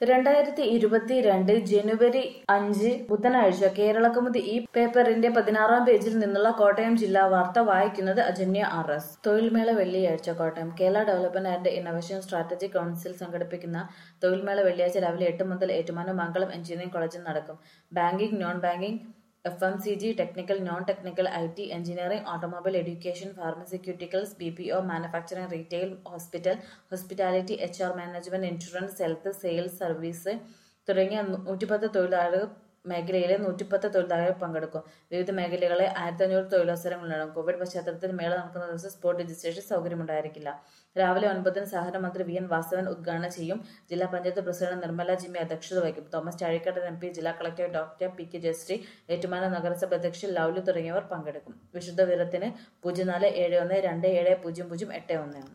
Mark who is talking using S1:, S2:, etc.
S1: രണ്ടായിരത്തി ഇരുപത്തിരണ്ട് ജനുവരി അഞ്ച് ബുധനാഴ്ച കേരളകൗമുദി ഈ പേപ്പറിന്റെ പതിനാറാം പേജിൽ നിന്നുള്ള കോട്ടയം ജില്ലാ വാർത്ത വായിക്കുന്നത് അജന്യ ആർ എസ് തൊഴിൽമേള വെള്ളിയാഴ്ച Kottayam Kerala development and innovation strategy council സംഘടിപ്പിക്കുന്ന തൊഴിൽമേള വെള്ളിയാഴ്ച രാവിലെ എട്ട് മുതൽ ഏറ്റുമാനൂർ മംഗളം എഞ്ചിനീയറിംഗ് കോളേജിൽ നടക്കും banking non banking F M C G technical non technical I T engineering automobile education pharmaceuticals B P O manufacturing retail hospital hospitality H R management insurance health sales service തുടങ്ങിയ നൂറ്റിപ്പത്ത് തൊഴിലാളികൾ മേഖലയിലെ നൂറ്റിപ്പത്ത് തൊഴിലാളികൾ പങ്കെടുക്കും വിവിധ മേഖലകളെ ആയിരത്തി അഞ്ഞൂറ് തൊഴിലവസരങ്ങളുണ്ടാകും കോവിഡ് പശ്ചാത്തലത്തിൽ മേള നടക്കുന്ന ദിവസം സ്പോട്ട് രജിസ്ട്രേഷൻ സൗകര്യമുണ്ടായിരിക്കില്ല രാവിലെ ഒൻപതിന് സഹകരണ മന്ത്രി വി എൻ വാസവൻ ഉദ്ഘാടനം ചെയ്യും ജില്ലാ പഞ്ചായത്ത് പ്രസിഡന്റ് നിർമ്മല ജിമ്മി അധ്യക്ഷത വഹിക്കും തോമസ് ചാഴിക്കാടൻ എം പി ജില്ലാ collector doctor P K Jayasree Ettumanoor നഗരസഭ അധ്യക്ഷൻ ലൗലു തുടങ്ങിയവർ പങ്കെടുക്കും വിശുദ്ധ വീരത്തിന് പൂജ്യം നാല് ഏഴ് ഒന്ന് രണ്ട് ഏഴ് പൂജ്യം പൂജ്യം എട്ട് ഒന്ന്